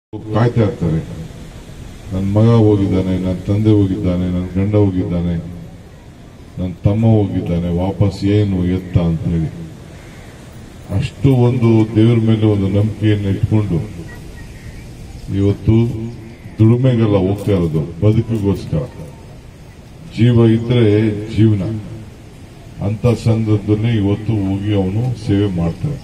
ಕಾಯ್ತಾ ಇರ್ತಾರೆ ನನ್ನ ಮಗ ಹೋಗಿದ್ದಾನೆ ನನ್ನ ತಂದೆ ಹೋಗಿದ್ದಾನೆ ನನ್ನ ಗಂಡ ಹೋಗಿದ್ದಾನೆ ನನ್ನ ತಮ್ಮ ಹೋಗಿದ್ದಾನೆ ವಾಪಸ್ ಏನು ಎತ್ತ ಅಂತ ಹೇಳಿ ಅಷ್ಟು ಒಂದು ದೇವರ ಮೇಲೆ ಒಂದು ನಂಬಿಕೆಯನ್ನು ಇಟ್ಕೊಂಡು ಇವತ್ತು ದುಡಿಮೆಗೆಲ್ಲ ಹೋಗ್ತಾ ಇರೋದು ಬದುಕಿಗೋಸ್ಕರ ಜೀವ ಇದ್ರೆ ಜೀವನ ಅಂತ ಸಂದರ್ಭದಲ್ಲಿ ಇವತ್ತು ಹೋಗಿ ಅವನು ಸೇವೆ ಮಾಡ್ತಾರೆ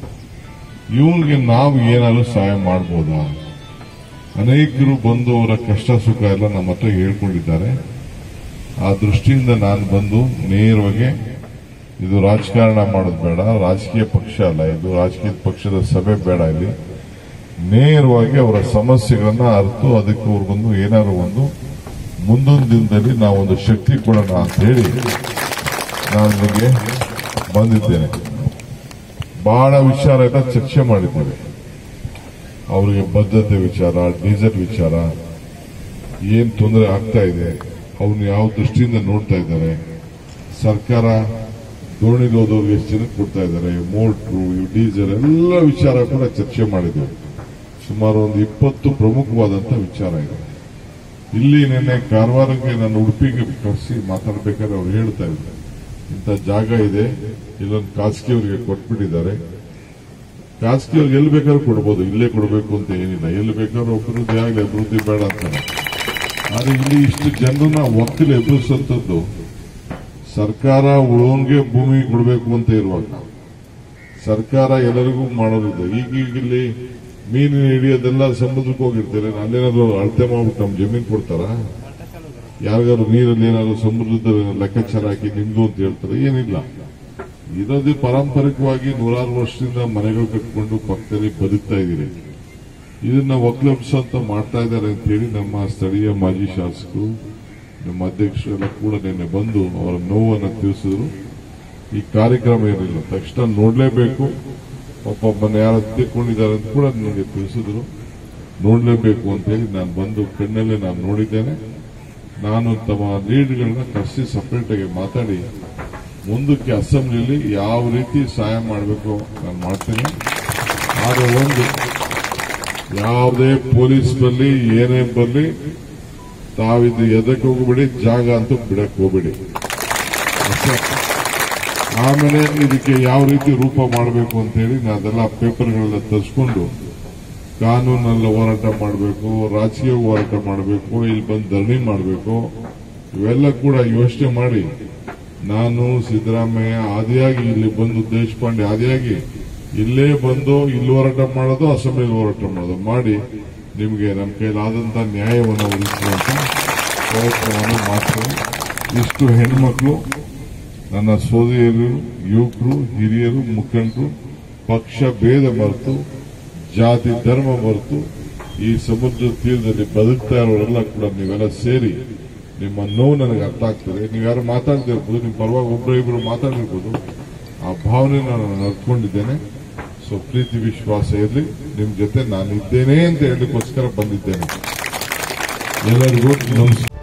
ಇವನಿಗೆ ನಾವು ಏನಾದ್ರು ಸಹಾಯ ಮಾಡ್ಬೋದಾ ಅನೇಕರು ಬಂದು ಅವರ ಕಷ್ಟ ಸುಖ ಎಲ್ಲ ನಮ್ಮ ಹತ್ರ ಹೇಳ್ಕೊಂಡಿದ್ದಾರೆ ಆ ದೃಷ್ಟಿಯಿಂದ ನಾನು ಬಂದು ನೇರವಾಗಿ ಇದು ರಾಜಕಾರಣ ಮಾಡೋದು ಬೇಡ ರಾಜಕೀಯ ಪಕ್ಷ ಅಲ್ಲ ಇದು ರಾಜಕೀಯ ಪಕ್ಷದ ಸಭೆ ಬೇಡ ಇಲ್ಲಿ ನೇರವಾಗಿ ಅವರ ಸಮಸ್ಯೆಗಳನ್ನ ಅರ್ತು ಅದಕ್ಕೆ ಅವ್ರಿಗೊಂದು ಏನಾದ್ರು ಒಂದು ಮುಂದೊಂದು ದಿನದಲ್ಲಿ ನಾವೊಂದು ಶಕ್ತಿ ಕೊಡೋಣ ಅಂತ ಹೇಳಿ ನಾನು ಇಲ್ಲಿಗೆ ಬಂದಿದ್ದೇನೆ ಬಹಳ ವಿಚಾರ ಎಲ್ಲ ಚರ್ಚೆ ಮಾಡಿದ್ದೇವೆ ಅವರಿಗೆ ಬದ್ಧತೆ ವಿಚಾರ ಡೀಸೆಲ್ ವಿಚಾರ ಏನ್ ತೊಂದರೆ ಆಗ್ತಾ ಇದೆ ಅವನು ಯಾವ ದೃಷ್ಟಿಯಿಂದ ನೋಡ್ತಾ ಇದ್ದಾರೆ ಸರ್ಕಾರ ದೋಣಿಗೆ ಹೋದವ್ರಿಗೆ ಎಷ್ಟು ಜನಕ್ಕೆ ಕೊಡ್ತಾ ಇದ್ದಾರೆ ಮೋಟ್ರು ಇವು ಡೀಸೆಲ್ ಎಲ್ಲ ವಿಚಾರ ಕೂಡ ಚರ್ಚೆ ಮಾಡಿದ್ದೇವೆ ಸುಮಾರು ಒಂದು ಇಪ್ಪತ್ತು ಪ್ರಮುಖವಾದಂತ ವಿಚಾರ ಇದೆ ಇಲ್ಲಿ ನಿನ್ನೆ ಕಾರವಾರಕ್ಕೆ ನಾನು ಉಡುಪಿಗೆ ಕರೆಸಿ ಮಾತಾಡಬೇಕಾದ್ರೆ ಅವ್ರು ಹೇಳ್ತಾ ಇದ್ದಾರೆ ಇಂಥ ಜಾಗ ಇದೆ ಇಲ್ಲೊಂದು ಖಾಸಗಿಯವರಿಗೆ ಕೊಟ್ಬಿಟ್ಟಿದ್ದಾರೆ ಖಾಸಗಿಯವ್ರಿಗೆ ಎಲ್ಲಿ ಬೇಕಾದ್ರೂ ಕೊಡ್ಬೋದು ಇಲ್ಲೇ ಕೊಡಬೇಕು ಅಂತ ಏನಿಲ್ಲ ಎಲ್ಲಿ ಬೇಕಾದ್ರೂ ಅಭಿವೃದ್ಧಿ ಆಗಲಿ ಅಭಿವೃದ್ಧಿ ಬೇಡ ಅಂತಾರೆ ಆದ್ರೆ ಇಲ್ಲಿ ಇಷ್ಟು ಜನರನ್ನ ಒಕ್ಕಲು ಎದುರಿಸುವಂಥದ್ದು ಸರ್ಕಾರ ಉಳೋನ್ಗೆ ಭೂಮಿ ಕೊಡಬೇಕು ಅಂತ ಇರುವಾಗ ಸರ್ಕಾರ ಎಲ್ಲರಿಗೂ ಮಾಡೋದಿದೆ ಈಗೀಗ ಇಲ್ಲಿ ಮೀನು ಹಿಡಿಯೋದೆಲ್ಲ ಸಮುದ್ರಕ್ಕೆ ಹೋಗಿರ್ತಾರೆ ಅಲ್ಲೇನಾದ್ರು ಅಳತೆ ಮಾಡ್ಬಿಟ್ಟು ನಮ್ ಜಮೀನ್ ಕೊಡ್ತಾರ ಯಾರಿಗಾದ್ರು ನೀರಲ್ಲಿ ಏನಾದ್ರು ಸಮುದ್ರದ ಲೆಕ್ಕಾಚಾರ ಹಾಕಿ ನಿಮ್ದು ಅಂತ ಹೇಳ್ತಾರೆ ಏನಿಲ್ಲ ಇರೋದೇ ಪಾರಂಪರಿಕವಾಗಿ ನೂರಾರು ವರ್ಷದಿಂದ ಮನೆಗಳು ಕಟ್ಕೊಂಡು ಪಕ್ಕದಲ್ಲಿ ಬದುಕ್ತಾ ಇದ್ದೀರಿ ಇದನ್ನ ಒಕ್ಲಬ್ಸಂತ ಮಾಡ್ತಾ ಇದ್ದಾರೆ ಅಂತ ಹೇಳಿ ನಮ್ಮ ಸ್ಥಳೀಯ ಮಾಜಿ ಶಾಸಕರು ನಮ್ಮ ಅಧ್ಯಕ್ಷರು ಎಲ್ಲ ಕೂಡ ನಿನ್ನೆ ಬಂದು ಅವರ ನೋವನ್ನು ತಿಳಿಸಿದ್ರು ಈ ಕಾರ್ಯಕ್ರಮ ಏನಿಲ್ಲ ತಕ್ಷಣ ನೋಡ್ಲೇಬೇಕು ಪಾಪ ಮನೆ ಯಾರು ತಿಳ್ಕೊಂಡಿದ್ದಾರೆ ಅಂತ ಕೂಡ ನನಗೆ ತಿಳಿಸಿದ್ರು ನೋಡ್ಲೇಬೇಕು ಅಂತ ಹೇಳಿ ನಾನು ಬಂದು ಕಣ್ಣಲ್ಲೇ ನಾನು ನೋಡಿದ್ದೇನೆ ನಾನು ತಮ್ಮ ಲೀಡ್ಗಳನ್ನ ಕರೆಸಿ ಸಪರೇಟ್ ಆಗಿ ಮಾತಾಡಿ ಮುಂದಕ್ಕೆ ಅಸೆಂಬ್ಲಿಯಲ್ಲಿ ಯಾವ ರೀತಿ ಸಹಾಯ ಮಾಡಬೇಕು ನಾನು ಮಾಡ್ತೇನೆ ಆದ್ರೆ ಒಂದು ಯಾವುದೇ ಪೊಲೀಸ್ ಬರಲಿ ಏನೇ ಬರಲಿ ತಾವಿದು ಎದಕ್ಕೆ ಹೋಗಬೇಡಿ ಜಾಗ ಅಂತೂ ಬಿಡಕ್ ಹೋಗಬೇಡಿ ಅಷ್ಟೇ. ಆಮೇಲೆ ಇದಕ್ಕೆ ಯಾವ ರೀತಿ ರೂಪ ಮಾಡಬೇಕು ಅಂತ ಹೇಳಿ ನಾನು ಅದೆಲ್ಲ ಪೇಪರ್ಗಳೆಲ್ಲ ತರಿಸ್ಕೊಂಡು ಕಾನೂನೆಲ್ಲ ಹೋರಾಟ ಮಾಡಬೇಕು ರಾಜಕೀಯ ಹೋರಾಟ ಮಾಡಬೇಕು ಇಲ್ಲಿ ಬಂದು ಧರಣಿ ಮಾಡಬೇಕು ಇವೆಲ್ಲ ಕೂಡ ಯೋಚನೆ ಮಾಡಿ ನಾನು ಸಿದ್ದರಾಮಯ್ಯ ಆದಿಯಾಗಿ ಇಲ್ಲಿ ಬಂದು ದೇಶಪಾಂಡೆ ಆದಿಯಾಗಿ ಇಲ್ಲೇ ಬಂದು ಇಲ್ಲಿ ಹೋರಾಟ ಮಾಡೋದು ಅಸೆಂಬ್ಲಿ ಹೋರಾಟ ಮಾಡೋದು ಮಾಡಿ ನಿಮಗೆ ನಮ್ಮ ಕೈಲಾದಂತ ನ್ಯಾಯವನ್ನು ಒದಗಿಸುವಂತ ಪ್ರಯತ್ನವನ್ನು ಮಾಡ್ತೇನೆ ಇಷ್ಟು ಹೆಣ್ಮಕ್ಳು ನನ್ನ ಸೋದರಿಯರು ಯುವಕರು ಹಿರಿಯರು ಮುಖಂಡರು ಪಕ್ಷ ಭೇದ ಮರೆತು ಜಾತಿ ಧರ್ಮ ಮರೆತು ಈ ಸಮುದ್ರ ತೀರದಲ್ಲಿ ಬದುಕ್ತಾ ಇರೋರೆಲ್ಲ ಕೂಡ ನೀವೆಲ್ಲ ಸೇರಿ ನಿಮ್ಮ ನೋವು ನನಗೆ ಅರ್ಥ ಆಗ್ತದೆ ನೀವು ಯಾರು ಮಾತಾಡ್ತಿರ್ಬೋದು ನಿಮ್ಮ ಪರವಾಗಿ ಒಬ್ಬರು ಇಬ್ಬರು ಮಾತಾಡಿರ್ಬೋದು ಆ ಭಾವನೆ ನಾನು ನಡ್ಕೊಂಡಿದ್ದೇನೆ ಸೊ ಪ್ರೀತಿ ವಿಶ್ವಾಸ ಇರಲಿ ನಿಮ್ ಜೊತೆ ನಾನು ಇದ್ದೇನೆ ಅಂತ ಹೇಳಲಿಕ್ಕೋಸ್ಕರ ಬಂದಿದ್ದೇನೆ ಎಲ್ಲರಿಗೂ ನಮಸ್ಕಾರ